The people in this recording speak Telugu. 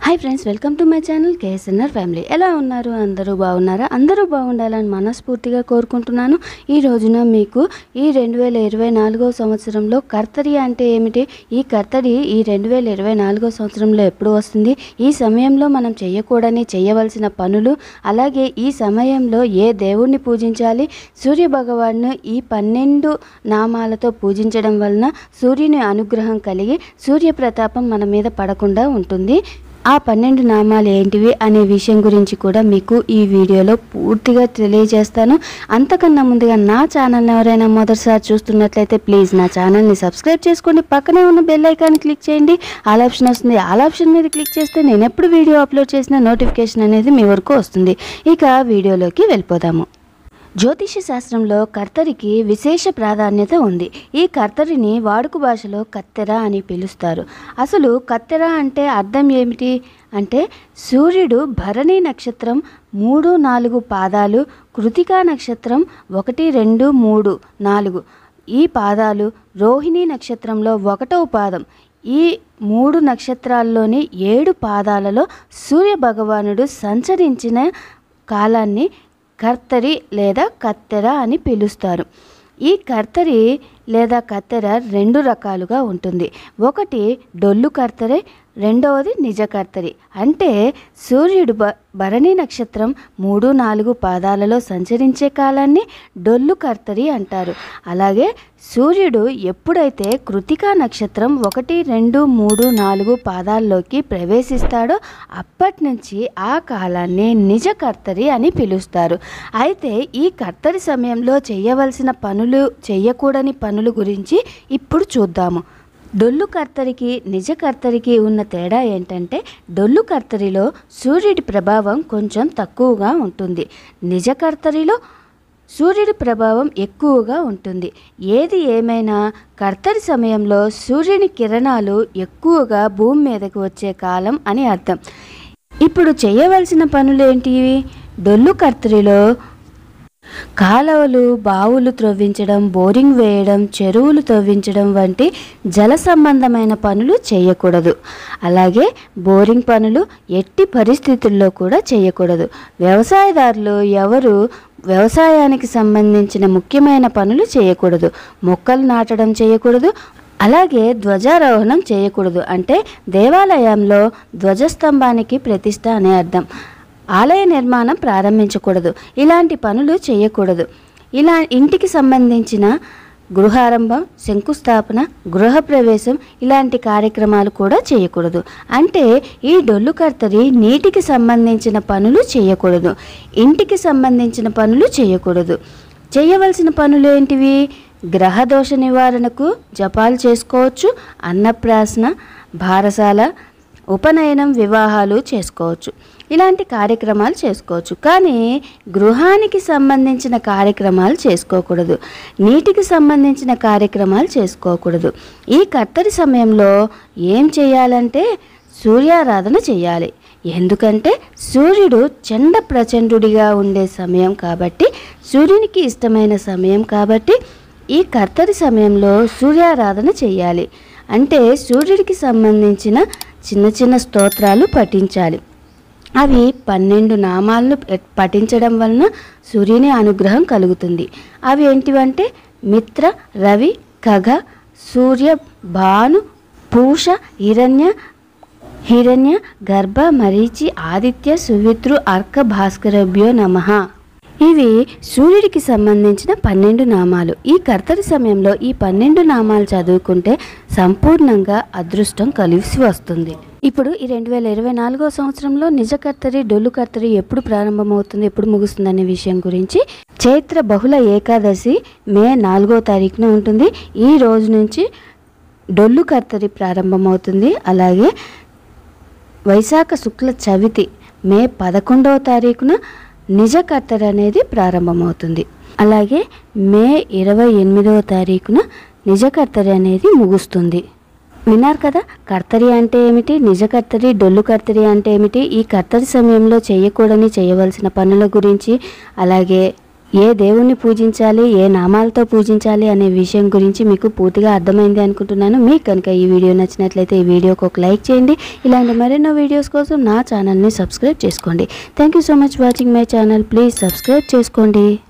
hi friends welcome to my channel KSNR family ఎలా ఉన్నారు అందరూ బాగున్నారా అందరూ బాగుండాలని మనస్ఫూర్తిగా కోరుకుంటున్నాను ఈ రోజున మీకు ఈ రెండు వేల ఇరవై నాలుగో సంవత్సరంలో కర్తరి అంటే ఏమిటి ఈ కర్తరి ఈ రెండు వేల ఇరవై నాలుగో సంవత్సరంలో ఎప్పుడు వస్తుంది ఈ సమయంలో మనం చేయకూడని చేయవలసిన పనులు అలాగే ఈ సమయంలో ఏ దేవుణ్ణి పూజించాలి సూర్య భగవాన్ను ఈ పన్నెండు నామాలతో పూజించడం వలన సూర్యుని అనుగ్రహం కలిగి సూర్య ప్రతాపం మన మీద పడకుండా ఉంటుంది ఆ పన్నెండు నామాలు ఏంటివి అనే విషయం గురించి కూడా మీకు ఈ వీడియోలో పూర్తిగా తెలియజేస్తాను అంతకన్నా ముందుగా నా ఛానల్ని ఎవరైనా మొదటిసారి చూస్తున్నట్లయితే ప్లీజ్ నా ఛానల్ని సబ్స్క్రైబ్ చేసుకోండి పక్కనే ఉన్న బెల్ ఐకాన్ క్లిక్ చేయండి ఆల్ ఆప్షన్ వస్తుంది ఆల్ ఆప్షన్ మీద క్లిక్ చేస్తే నేను ఎప్పుడు వీడియో అప్లోడ్ చేసిన నోటిఫికేషన్ అనేది మీ వరకు వస్తుంది ఇక వీడియోలోకి వెళ్ళిపోదాము జ్యోతిష శాస్త్రంలో కర్తరికి విశేష ప్రాధాన్యత ఉంది ఈ కర్తరిని వాడుక భాషలో కత్తెర అని పిలుస్తారు అసలు కత్తెర అంటే అర్థం ఏమిటి అంటే సూర్యుడు భరణి నక్షత్రం మూడు నాలుగు పాదాలు కృతికా నక్షత్రం ఒకటి రెండు మూడు నాలుగు ఈ పాదాలు రోహిణి నక్షత్రంలో ఒకటవ పాదం ఈ మూడు నక్షత్రాల్లోని ఏడు పాదాలలో సూర్య భగవానుడు సంచరించిన కాలాన్ని కర్తరి లేదా కత్తెర అని పిలుస్తారు ఈ కర్తరి లేదా కత్తెర రెండు రకాలుగా ఉంటుంది ఒకటి డొల్లు కర్తరి రెండవది నిజ కర్తరి అంటే సూర్యుడు బ భరణి నక్షత్రం మూడు నాలుగు పాదాలలో సంచరించే కాలాన్ని డొల్లు కర్తరి అంటారు అలాగే సూర్యుడు ఎప్పుడైతే కృతికా నక్షత్రం ఒకటి రెండు మూడు నాలుగు పాదాల్లోకి ప్రవేశిస్తాడో అప్పటి నుంచి ఆ కాలాన్ని నిజ కర్తరి అని పిలుస్తారు అయితే ఈ కర్తరి సమయంలో చేయవలసిన పనులు చేయకూడని పనుల గురించి ఇప్పుడు చూద్దాము డొల్లు కర్తరికి నిజ కర్తరికి ఉన్న తేడా ఏంటంటే డొల్లు కర్తరిలో సూర్యుడి ప్రభావం కొంచెం తక్కువగా ఉంటుంది నిజ కర్తరిలో సూర్యుడి ప్రభావం ఎక్కువగా ఉంటుంది ఏది ఏమైనా కర్తరి సమయంలో సూర్యుని కిరణాలు ఎక్కువగా భూమి మీదకు వచ్చే కాలం అని అర్థం ఇప్పుడు చేయవలసిన పనులు ఏంటివి డొల్లు కర్తరిలో కాలువలు బావులు త్రవ్వించడం బోరింగ్ వేయడం చెరువులు తవ్వించడం వంటి జల సంబంధమైన పనులు చేయకూడదు అలాగే బోరింగ్ పనులు ఎట్టి పరిస్థితుల్లో కూడా చేయకూడదు వ్యవసాయదారులు ఎవరు వ్యవసాయానికి సంబంధించిన ముఖ్యమైన పనులు చేయకూడదు మొక్కలు నాటడం చేయకూడదు అలాగే ధ్వజారోహణం చేయకూడదు అంటే దేవాలయంలో ధ్వజస్తంభానికి ప్రతిష్ట అనే అర్థం ఆలయ నిర్మాణం ప్రారంభించకూడదు ఇలాంటి పనులు చేయకూడదు ఇలా ఇంటికి సంబంధించిన గృహారంభం శంకుస్థాపన గృహప్రవేశం ఇలాంటి కార్యక్రమాలు కూడా చేయకూడదు అంటే ఈ డొల్లు కర్తరి నీటికి సంబంధించిన పనులు చేయకూడదు ఇంటికి సంబంధించిన పనులు చేయకూడదు చేయవలసిన పనులు ఏంటివి గ్రహదోష నివారణకు జపాలు చేసుకోవచ్చు అన్నప్రాసన భారసాల ఉపనయనం వివాహాలు చేసుకోవచ్చు ఇలాంటి కార్యక్రమాలు చేసుకోవచ్చు కానీ గృహానికి సంబంధించిన కార్యక్రమాలు చేసుకోకూడదు నీటికి సంబంధించిన కార్యక్రమాలు చేసుకోకూడదు ఈ కత్తరి సమయంలో ఏం చేయాలంటే సూర్యారాధన చేయాలి ఎందుకంటే సూర్యుడు చండ ప్రచండుడిగా ఉండే సమయం కాబట్టి సూర్యునికి ఇష్టమైన సమయం కాబట్టి ఈ కర్తరి సమయంలో సూర్యారాధన చేయాలి అంటే సూర్యుడికి సంబంధించిన చిన్న చిన్న స్తోత్రాలు పఠించాలి అవి పన్నెండు నామాలను పఠించడం వలన సూర్యుని అనుగ్రహం కలుగుతుంది అవి ఏంటివంటే మిత్ర రవి ఖగ సూర్య భాను పూష హిరణ్య హిరణ్య గర్భ మరీచి ఆదిత్య సువిత్రు అర్క భాస్కరభ్యో నమః ఇవి సూర్యుడికి సంబంధించిన పన్నెండు నామాలు ఈ కర్తరి సమయంలో ఈ పన్నెండు నామాలు చదువుకుంటే సంపూర్ణంగా అదృష్టం కలిసి వస్తుంది ఇప్పుడు ఈ రెండు వేల ఇరవై నాలుగో సంవత్సరంలో నిజ కర్తరి డొల్లు కర్తరి ఎప్పుడు ప్రారంభమవుతుంది ఎప్పుడు ముగుస్తుంది అనే విషయం గురించి చైత్ర బహుళ ఏకాదశి మే నాలుగో తారీఖున ఉంటుంది ఈ రోజు నుంచి డొల్లు కర్తరి ప్రారంభమవుతుంది అలాగే వైశాఖ శుక్ల చవితి మే పదకొండవ తారీఖున నిజ కర్తరి అనేది ప్రారంభమవుతుంది అలాగే మే ఇరవై ఎనిమిదవ తారీఖున నిజ కర్తరి అనేది ముగుస్తుంది విన్నారు కదా కర్తరి అంటే ఏమిటి నిజ కర్తరి డొల్లు కర్తరి అంటే ఏమిటి ఈ కర్తరి సమయంలో చేయకూడని చేయవలసిన పనుల గురించి అలాగే ఏ దేవుణ్ణి పూజించాలి ఏ నామాలతో పూజించాలి అనే విషయం గురించి మీకు పూర్తిగా అర్థమైంది అనుకుంటున్నాను మీకు కనుక ఈ వీడియో నచ్చినట్లయితే ఈ వీడియోకి ఒక లైక్ చేయండి ఇలాంటి మరెన్నో వీడియోస్ కోసం నా ఛానల్ని సబ్స్క్రైబ్ చేసుకోండి thank you so much watching my channel please subscribe చేసుకోండి